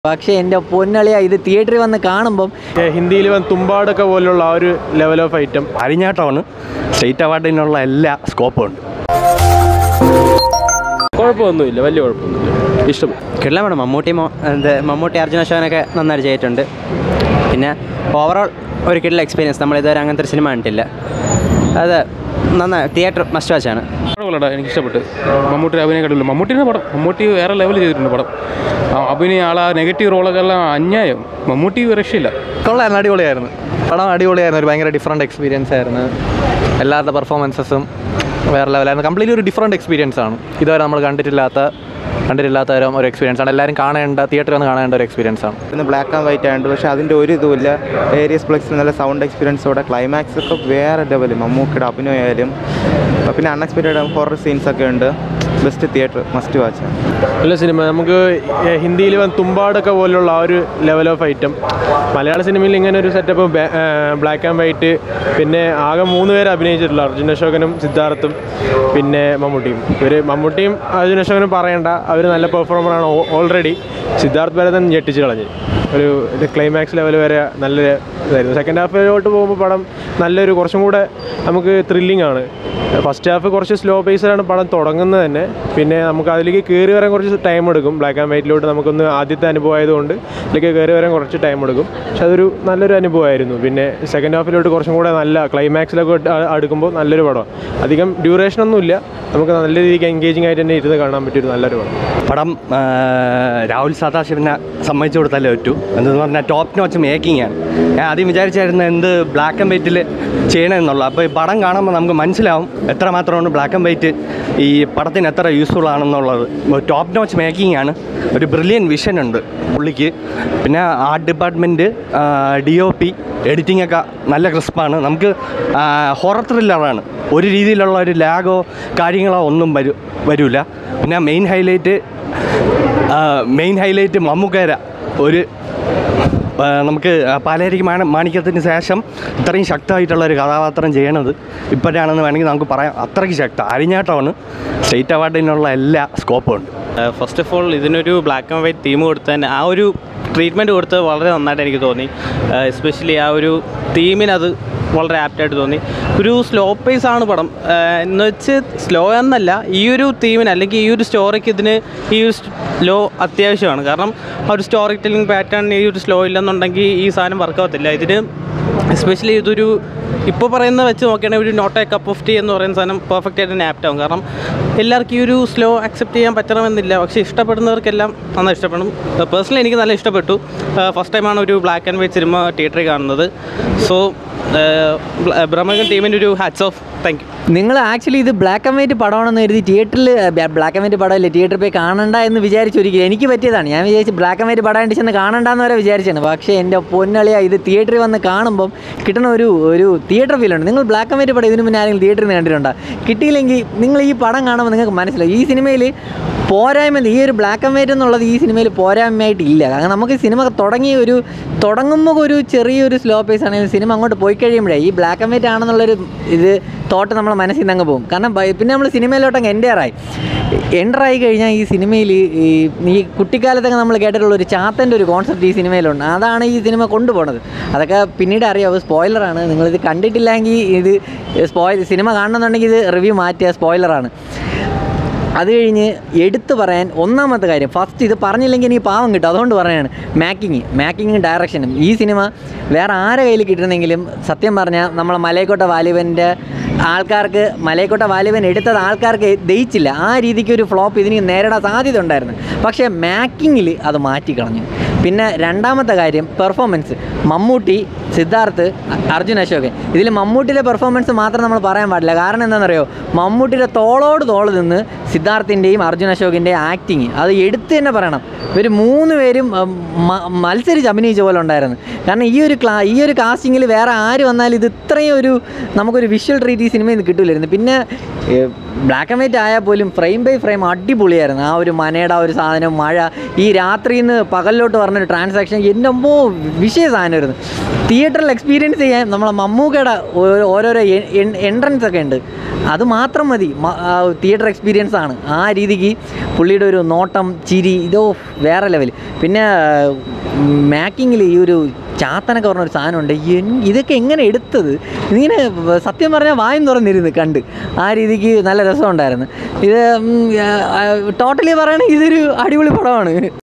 പക്ഷേ എൻ്റെ പൊന്നളിയ ഇത് തിയേറ്ററിൽ വന്ന് കാണുമ്പം ഹിന്ദിയിൽ വന്ന് തുമ്പാടൊക്കെ പോലുള്ള ആ ഒരു ലെവൽ ഓഫ് ഐറ്റം അരിഞ്ഞാട്ടമാണ് സ്റ്റേറ്റ് അവാർഡിനുള്ള എല്ലാ സ്കോപ്പും ഉണ്ട് കുഴപ്പമൊന്നുമില്ല വലിയ കുഴപ്പമൊന്നുമില്ല ഇഷ്ടം കിട്ടില്ല മേഡം മമ്മൂട്ടി മോ- എന്ത് മമ്മൂട്ടി അർജുന അശോകനൊക്കെ നന്നായിട്ട് ചെയ്തിട്ടുണ്ട് പിന്നെ ഓവറോൾ ഒരു കിട്ടില്ല എക്സ്പീരിയൻസ് നമ്മൾ ഇതുവരെ അങ്ങനത്തെ ഒരു സിനിമ കണ്ടിട്ടില്ല അത് നന്നായി തിയേറ്റർ മസ്റ്റ് വാച്ചാണ് കുഴപ്പമില്ലടാ എനിക്ക് ഇഷ്ടപ്പെട്ട് മമ്മൂട്ടി അഭിനയം കണ്ടില്ല മമ്മൂട്ടിയുടെ പടം മമ്മൂട്ടി വേറെ ലെവൽ ചെയ്തിട്ടുണ്ട് പടം ആ അഭിനയം ആളാ നെഗറ്റീവ് റോളൊക്കെ എല്ലാം അന്യായം മമ്മൂട്ടി രക്ഷയില്ല കൊള്ളായിരുന്നു അടിപൊളിയായിരുന്നു പടം അടിപൊളിയായിരുന്നു ഒരു ഭയങ്കര ഡിഫറെൻറ്റ് എക്സ്പീരിയൻസ് ആയിരുന്നു എല്ലാവരുടെ പെർഫോമൻസസും വേറെ ലെവലായിരുന്നു കംപ്ലീറ്റ്ലി ഒരു ഡിഫറെൻറ്റ് എക്സ്പീരിയൻസ് ആണ് ഇതുവരെ നമ്മൾ കണ്ടിട്ടില്ലാത്ത കണ്ടിട്ടില്ലാത്ത തരം ഒരു എക്സ്പീരിയൻസ് ആണ് എല്ലാവരും കാണേണ്ട തിയേറ്ററിൽ വന്ന് കാണേണ്ട ഒരു എക്സ്പീരിയൻസ് ആണ് ഇന്ന് ബ്ലാക്ക് ആൻഡ് വൈറ്റ് ആയതുകൊണ്ട് പക്ഷേ അതിൻ്റെ ഒരു ഇതുമില്ല ഏരിയസ് പ്ലക്സ് നല്ല സൗണ്ട് എക്സ്പീരിയൻസോടെ ക്ലൈമാക്സ് ഒക്കെ വേറെ ലെവൽ മമ്മൂക്കിയുടെ അഭിനയമായാലും പിന്നെ അൺഎക്സ്പെക്റ്റഡ് ഹൊറർ സീൻസ് ഒക്കെ ഉണ്ട് ബെസ്റ്റ് തിയേറ്റർ മസ്റ്റ് വാച്ച് നല്ല സിനിമ നമുക്ക് ഹിന്ദിയിൽ വന്ന് തുമ്പാടൊക്കെ പോലുള്ള ആ ഒരു ലെവൽ ഓഫ് ഐറ്റം മലയാള സിനിമയിൽ ഇങ്ങനെ ഒരു സെറ്റപ്പ് ബ്ലാക്ക് ആൻഡ് വൈറ്റ് പിന്നെ ആകെ മൂന്ന് പേര് അഭിനയിച്ചിട്ടുള്ള അർജുൻ അശോകനും സിദ്ധാർത്ഥും പിന്നെ മമ്മൂട്ടിയും ഇവർ മമ്മൂട്ടിയും അർജുൻ അശോകനും പറയണ്ട അവർ നല്ല പെർഫോമറാണ് ഓൾറെഡി സിദ്ധാർത്ഥ് ഭരതൻ ഞെട്ടിച്ച് കളഞ്ഞു ഒരു ക്ലൈമാക്സ് ലെവൽ വരെ നല്ല ഇതായിരുന്നു സെക്കൻഡ് ഹാഫിലോട്ട് പോകുമ്പോൾ പടം നല്ലൊരു കുറച്ചും കൂടെ നമുക്ക് ത്രില്ലിംഗ് ആണ് ഫസ്റ്റ് ഹാഫ് കുറച്ച് സ്ലോ പേസിലാണ് പടം തുടങ്ങുന്നത് തന്നെ പിന്നെ നമുക്ക് അതിലേക്ക് കയറി വരാൻ കുറച്ച് ടൈം എടുക്കും ബ്ലാക്ക് ആൻഡ് വൈറ്റിലോട്ട് നമുക്കൊന്ന് ആദ്യത്തെ അനുഭവം ആയതുകൊണ്ട് അതിലേക്ക് കയറി വരാൻ കുറച്ച് ടൈം എടുക്കും പക്ഷെ അതൊരു നല്ലൊരു അനുഭവമായിരുന്നു പിന്നെ സെക്കൻഡ് ഹാഫിലോട്ട് കുറച്ചും കൂടെ നല്ല ക്ലൈമാക്സിലൊക്കെ അ- അടുക്കുമ്പോൾ നല്ലൊരു പടം അധികം ഡ്യൂറേഷൻ ഒന്നുമില്ല നമുക്ക് നല്ല രീതിക്ക് എൻഗേജിങ് ആയിട്ട് തന്നെ ഇരുന്ന് കാണാൻ പറ്റിയൊരു നല്ലൊരു പടം പടം ആ, രാഹുൽ സദാശിവനെ സമ്മതിച്ചു കൊടുത്താലേ പറ്റൂ എന്തെന്ന് പറഞ്ഞാൽ ടോപ്പ് നോച്ച് മേക്കിംഗ് ആണ് ഞാൻ ആദ്യം വിചാരിച്ചായിരുന്നു എന്ത് ബ്ലാക്ക് ആൻഡ് വൈറ്റിൽ ചെയ്യണമെന്നുള്ള അപ്പോൾ ഈ പടം കാണുമ്പോൾ നമുക്ക് മനസ്സിലാവും എത്രമാത്രമാണ് ബ്ലാക്ക് ആൻഡ് വൈറ്റ് ഈ പടത്തിന് എത്ര യൂസ്ഫുൾ ആണെന്നുള്ളത് ടോപ്പ് നോച്ച് മേക്കിംഗ് ആണ് ഒരു ബ്രില്യൻ വിഷൻ ഉണ്ട് പുള്ളിക്ക് പിന്നെ art department D O P editing ഒക്കെ നല്ല ക്രിസ്പാണ് നമുക്ക് ഹൊറർ ത്രില്ലറാണ് ഒരു രീതിയിലുള്ള ഒരു ലാഗോ കാര്യങ്ങളോ ഒന്നും വരൂ വരില്ല പിന്നെ മെയിൻ ഹൈലൈറ്റ് മെയിൻ ഹൈലൈറ്റ് മമ്മൂക്കേര ഒരു ആ, നമുക്ക് പാലേരിക്ക് മാണ മാണിക്യത്തിന് ശേഷം ഇത്രയും ശക്തമായിട്ടുള്ള ഒരു കഥാപാത്രം ചെയ്യണത് ഇപ്പോഴാണെന്ന് വേണമെങ്കിൽ നമുക്ക് പറയാം അത്രയ്ക്ക് ശക്തം അരിഞ്ഞാട്ടമാണ് സ്റ്റേറ്റ് അവാർഡിനുള്ള എല്ലാ സ്കോപ്പും ഉണ്ട് ഫസ്റ്റ് ഓഫ് ഓൾ ഇതിനൊരു ബ്ലാക്ക് ആൻഡ് വൈറ്റ് തീം കൊടുത്തതിന് ആ ഒരു ട്രീറ്റ്മെൻറ്റ് കൊടുത്തത് വളരെ നന്നായിട്ട് എനിക്ക് തോന്നി എസ്പെഷ്യലി ആ ഒരു തീമിനത് വളരെ ആപ്റ്റായിട്ട് തോന്നി ഒരു സ്ലോ പേസ് ആണ് പടം ആഹ് എന്ന് വെച്ച് സ്ലോ എന്നല്ല ഈ ഒരു തീമിന് അല്ലെങ്കിൽ ഈ ഒരു സ്റ്റോറിക്ക് ഇതിന് ഈ ഒരു സ്ലോ അത്യാവശ്യമാണ് കാരണം ആ ഒരു സ്റ്റോറി ടെല്ലിംഗ് പാറ്റേൺ ഈ ഒരു സ്ലോ ഇല്ലെന്നുണ്ടെങ്കിൽ ഈ സാധനം വർക്കാവത്തില്ല ഇതിന് എസ്പെഷ്യലി ഇതൊരു ഇപ്പോൾ പറയുന്ന വെച്ച് നോക്കുകയാണെങ്കിൽ ഒരു not a cup of tea എന്ന് പറയുന്ന സാധനം പെർഫെക്റ്റ് ആയിട്ട് ആപ്റ്റ് ആവും കാരണം എല്ലാവർക്കും ഈ ഒരു സ്ലോ അക്സെപ്റ്റ് ചെയ്യാൻ പറ്റണമെന്നില്ല പക്ഷേ ഇഷ്ടപ്പെടുന്നവർക്കെല്ലാം നന്നായി ഇഷ്ടപ്പെടും പേഴ്സണലി എനിക്ക് നല്ല ഇഷ്ടപ്പെട്ടു ഫസ്റ്റ് ടൈമാണ് ഒരു ബ്ലാക്ക് ആൻഡ് വൈറ്റ് സിനിമ തിയേറ്ററിൽ കാണുന്നത് സോ ബ്രഹ്മകൻ ടീമിൻ്റെ ഒരു ഹാറ്റ്സ് ഓഫ് താങ്ക് യു നിങ്ങൾ ആക്ച്വലി ഇത് ബ്ലാക്ക് ആൻഡ് വൈറ്റ് പടമാണെന്ന് കരുതി തിയേറ്ററിൽ ബ്ലാക്ക് ആൻഡ് വൈറ്റ് പടമല്ലേ തിയേറ്ററിൽ പോയി കാണണ്ട എന്ന് വിചാരിച്ചൊരിക്കലും എനിക്ക് പറ്റിയതാണ് ഞാൻ വിചാരിച്ചു ബ്ലാക്ക് ആൻഡ് വൈറ്റ് പടം കണ്ടിട്ട് ചെന്ന് കാണണ്ടെന്ന് വരെ വിചാരിച്ചാണ് പക്ഷേ എൻ്റെ പൊന്നളിയ ഇത് തിയേറ്ററിൽ വന്ന് കാണുമ്പം കിട്ടുന്ന ഒരു ഒരു തിയേറ്റർ ഫീലുണ്ട് നിങ്ങൾ ബ്ലാക്ക് ആൻഡ് വൈറ്റ് പടം ഇതിനു മുന്നേ ആരെങ്കിലും തിയേറ്ററിൽ നിന്ന് കണ്ടിട്ടുണ്ടോ കിട്ടിയില്ലെങ്കിൽ നിങ്ങൾ ഈ പടം കാണുമ്പോൾ നിങ്ങൾക്ക് മനസ്സിലാവും ഈ സിനിമയിൽ പോരായ്മ ഈ ഒരു ബ്ലാക്ക് ആൻഡ് വൈറ്റ് എന്നുള്ളത് ഈ സിനിമയിൽ പോരായ്മയായിട്ട് ഇല്ല കാരണം നമുക്ക് സിനിമ തുടങ്ങി ഒരു തുടങ്ങുമ്പോൾ ഒരു ചെറിയൊരു സ്ലോ പേസ് ആണെങ്കിലും സിനിമ അങ്ങോട്ട് പോയി കഴിയുമ്പോഴേ ഈ ബ്ലാക്ക് ആൻഡ് വൈറ്റ് ആണെന്നുള്ളൊരു ഇത് തോട്ട് നമ്മളെ മനസ്സിൽ നിന്ന് അങ്ങ് പോകും കാരണം ബൈ- പിന്നെ നമ്മൾ സിനിമയിലോട്ടങ്ങ് എൻ്റെയറായി എൻ്ററായി കഴിഞ്ഞാൽ ഈ സിനിമയിൽ ഈ ഈ കുട്ടിക്കാലത്തൊക്കെ നമ്മൾ കേട്ടിട്ടുള്ള ഒരു ചാത്തൻ്റെ ഒരു കോൺസെപ്റ്റ് ഈ സിനിമയിലുണ്ട് അതാണ് ഈ സിനിമ കൊണ്ടുപോകുന്നത് അതൊക്കെ പിന്നീട് അറിയാം സ്പോയിലറാണ് നിങ്ങളിത് കണ്ടിട്ടില്ലെങ്കിൽ ഇത് സ്പോയിൽ സിനിമ കാണണമെന്നുണ്ടെങ്കിൽ ഇത് റിവ്യൂ മാറ്റിയ സ്പോയിലറാണ് അത് കഴിഞ്ഞ് എടുത്തു പറയാൻ ഒന്നാമത്തെ കാര്യം ഫസ്റ്റ് ഇത് പറഞ്ഞില്ലെങ്കിൽ എനിക്ക് പാവം കിട്ടും അതുകൊണ്ട് പറയാണ് മാക്കിങ് മാക്കിങ്ങും ഡയറക്ഷനും ഈ സിനിമ വേറെ ആരെ കയ്യിൽ കിട്ടണമെങ്കിലും സത്യം പറഞ്ഞാൽ നമ്മളെ മലയക്കോട്ട വാലിബൻ്റെ ആൾക്കാർക്ക് മലയക്കോട്ട വാലിബൻ എടുത്തത് ആൾക്കാർക്ക് ദഹിച്ചില്ല ആ രീതിക്ക് ഒരു ഫ്ലോപ്പ് ഇതിന് നേരിടാൻ സാധ്യത ഉണ്ടായിരുന്നു പക്ഷേ മാക്കിങ്ങിൽ അത് മാറ്റിക്കളഞ്ഞു പിന്നെ രണ്ടാമത്തെ കാര്യം പെർഫോമൻസ് മമ്മൂട്ടി സിദ്ധാർത്ഥ് അ- അർജുൻ അശോകൻ ഇതിൽ മമ്മൂട്ടിയുടെ പെർഫോമൻസ് മാത്രം നമ്മൾ പറയാൻ പാടില്ല കാരണം എന്താണെന്നറിയോ മമ്മൂട്ടിയുടെ തോളോട് തോള് നിന്ന് സിദ്ധാർത്ഥിൻ്റെയും അർജുൻ അശോകിൻ്റെയും ആക്ടിങ് അത് എടുത്ത് തന്നെ പറയണം ഇവർ മൂന്ന് പേരും ഉം, മ- മത്സരിച്ച് അഭിനയിച്ച പോലെ ഉണ്ടായിരുന്നു കാരണം ഈ ഒരു ക്ലാ ഈ ഒരു കാസ്റ്റിങ്ങിൽ വേറെ ആര് വന്നാലും ഇത് ഇത്രയും ഒരു നമുക്കൊരു വിഷ്വൽ ട്രീറ്റ് ഈ സിനിമയിൽ നിന്ന് കിട്ടില്ലായിരുന്നു പിന്നെ ബ്ലാക്ക് ആൻഡ് വൈറ്റ് ആയാൽ പോലും ഫ്രെയിം ബൈ ഫ്രെയിം അടിപൊളിയായിരുന്നു ആ ഒരു മനയുടെ ആ ഒരു സാധനം മഴ ഈ രാത്രിയിൽ നിന്ന് പകലിലോട്ട് പറഞ്ഞൊരു ട്രാൻസാക്ഷൻ എൻ്റെ അമ്മോ വിഷയ സാധനമായിരുന്നു തിയേറ്ററിൽ എക്സ്പീരിയൻസ് ചെയ്യാൻ നമ്മളെ മമ്മൂക്കയുടെ ഓരോ- ഓരോരോ എൻട്രൻസ് ഒക്കെ ഉണ്ട് അത് മാത്രം മതി തിയേറ്റർ എക്സ്പീരിയൻസ് ആണ് ആ രീതിക്ക് പുള്ളിയുടെ ഒരു നോട്ടം ചിരി ഇതോ വേറെ ലെവൽ പിന്നെ മാക്കിങ്ങിൽ ഈ ഒരു ചാത്തനൊക്കെ പറഞ്ഞ ഒരു സാധനമുണ്ട് എൻ- ഇതൊക്കെ എങ്ങനെ എടുത്തത് ഇങ്ങനെ സത്യം പറഞ്ഞാൽ വായും തുറന്നിരുന്ന് കണ്ട് ആ രീതിക്ക് നല്ല രസമുണ്ടായിരുന്നു ഇത് ടോട്ടലി പറയുകയാണെങ്കിൽ ഇതൊരു അടിപൊളി പടമാണ്